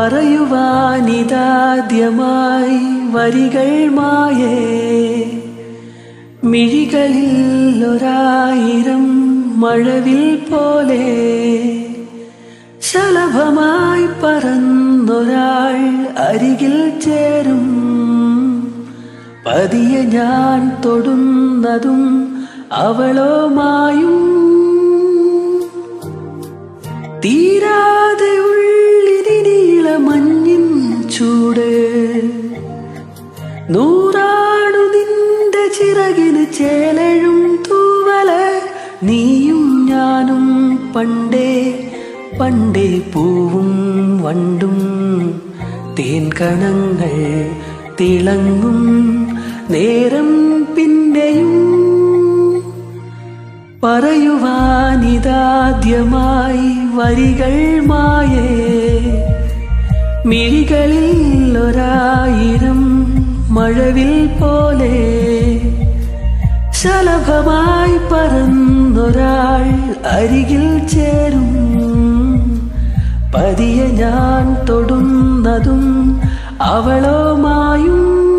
പറയുവാനിതാദ്യമായി വരികൾ മായേ മിഴികളിൽ ഒരായിരം മഴവിൽ പോലെ ശലഭമായി പറന്നൊരാൾ അരികിൽ ചേരും പതിയെ ഞാൻ തൊടുന്നതും അവളോ മായും തീരാതെ ഉള്ളിനീള മഞ്ഞിൻ ചൂട് നൂറാണു നിന്റെ ചിറകിന് ചേലഴും തൂവല് നീയും ഞാനും പണ്ടേ പണ്ടേ പൂവും വണ്ടും തേൻ കണങ്ങൾ തിളങ്ങും നേരം പിന്നെയും പറയുവാനിതാദ്യമായി വരികൾ മായേ മിഴികളിൽ ഒരായിരം മഴവിൽ പോലെ ശലഭമായി പറന്നൊരാൾ അരികിൽ ചേരും പതിയെ ഞാൻ തൊടുന്നതും അവളോ മായും